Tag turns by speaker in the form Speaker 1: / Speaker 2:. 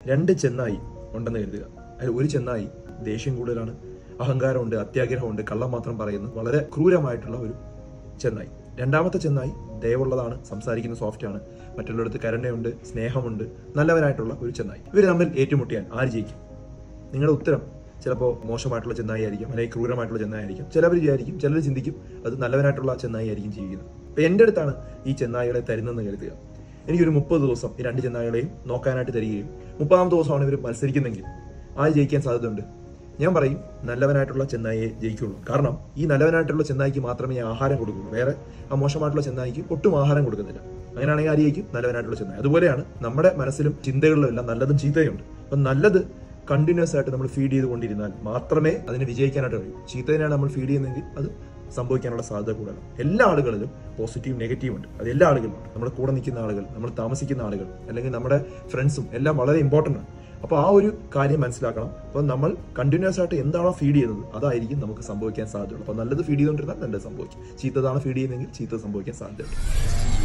Speaker 1: രണ്ട് ചെന്നായി ഉണ്ടെന്ന് കരുതുക അതിൽ ഒരു ചെന്നായി ദേഷ്യം കൂടുതലാണ് അഹങ്കാരമുണ്ട് അത്യാഗ്രഹമുണ്ട് കള്ളം മാത്രം പറയുന്നു വളരെ ക്രൂരമായിട്ടുള്ള ഒരു ചെന്നായി രണ്ടാമത്തെ ചെന്നായി ദയവുള്ളതാണ് സംസാരിക്കുന്ന സോഫ്റ്റ് ആണ് മറ്റുള്ളവർക്ക് കരുണയുണ്ട് സ്നേഹമുണ്ട് നല്ലവനായിട്ടുള്ള ഒരു ചെന്നായി ഇവർ തമ്മിൽ ഏറ്റുമുട്ടിയാൽ ആര് ജയിക്കും നിങ്ങളുടെ ഉത്തരം ചിലപ്പോൾ മോശമായിട്ടുള്ള ചെന്നായി ആയിരിക്കും അല്ലെങ്കിൽ ക്രൂരമായിട്ടുള്ള ചെന്നായി ആയിരിക്കും ചിലവർ വിചാരിക്കും ചിലർ ചിന്തിക്കും അത് നല്ലവനായിട്ടുള്ള ചെന്നായി ആയിരിക്കും ജീവിക്കുന്നത് അപ്പൊ എൻ്റെ അടുത്താണ് ഈ ചെന്നായികളെ തരുന്നതെന്ന് കരുതുക എനിക്കൊരു മുപ്പത് ദിവസം ഈ രണ്ട് ചെന്നായികളെയും നോക്കാനായിട്ട് തരികയും മുപ്പതാമത്തെ ദിവസമാണ് ഇവർ മത്സരിക്കുന്നെങ്കിൽ ആര് ജയിക്കാൻ സാധ്യതയുണ്ട് ഞാൻ പറയും നല്ലവനായിട്ടുള്ള ചെന്നായിയെ ജയിക്കുള്ളൂ കാരണം ഈ നല്ലവനായിട്ടുള്ള ചെന്നായിക്ക് മാത്രമേ ഞാൻ ആഹാരം കൊടുക്കുള്ളൂ വേറെ ആ മോശമായിട്ടുള്ള ചെന്നായിക്ക് ഒട്ടും ആഹാരം കൊടുക്കുന്നില്ല അങ്ങനെയാണെങ്കിൽ ആര് ജയിക്കും നല്ലവനായിട്ടുള്ള ചെന്നായി അതുപോലെയാണ് നമ്മുടെ മനസ്സിലും ചിന്തകളിലും എല്ലാം നല്ലതും ചീത്തയുണ്ട് അപ്പം നല്ലത് കണ്ടിന്യൂസ് ആയിട്ട് നമ്മൾ ഫീഡ് ചെയ്തുകൊണ്ടിരുന്നാൽ മാത്രമേ അതിന് വിജയിക്കാനായിട്ട് കഴിയൂ ചീത്തതിനാണ് നമ്മൾ ഫീഡ് ചെയ്യുന്നതെങ്കിൽ അത് സംഭവിക്കാനുള്ള സാധ്യത കൂടുതലാണ് എല്ലാ ആളുകളിലും പോസിറ്റീവ് നെഗറ്റീവ് ഉണ്ട് അത് എല്ലാ ആളുകളും ഉണ്ട് നമ്മുടെ കൂടെ നിൽക്കുന്ന ആളുകൾ നമ്മൾ താമസിക്കുന്ന ആളുകൾ അല്ലെങ്കിൽ നമ്മുടെ ഫ്രണ്ട്സും എല്ലാം വളരെ ഇമ്പോർട്ടൻ്റ് ആണ് അപ്പോൾ ആ ഒരു കാര്യം മനസ്സിലാക്കണം അപ്പോൾ നമ്മൾ കണ്ടിന്യൂസ് ആയിട്ട് എന്താണോ ഫീഡ് ചെയ്യുന്നത് അതായിരിക്കും നമുക്ക് സംഭവിക്കാൻ സാധ്യതയുള്ളൂ അപ്പോൾ നല്ലത് ഫീഡ് ചെയ്തുകൊണ്ടിരുന്നാൽ നല്ലത് സംഭവിക്കും ചീത്തതാണ് ഫീഡ് ചെയ്യുന്നതെങ്കിൽ ചീത്ത സംഭവിക്കാൻ സാധ്യതയുണ്ട്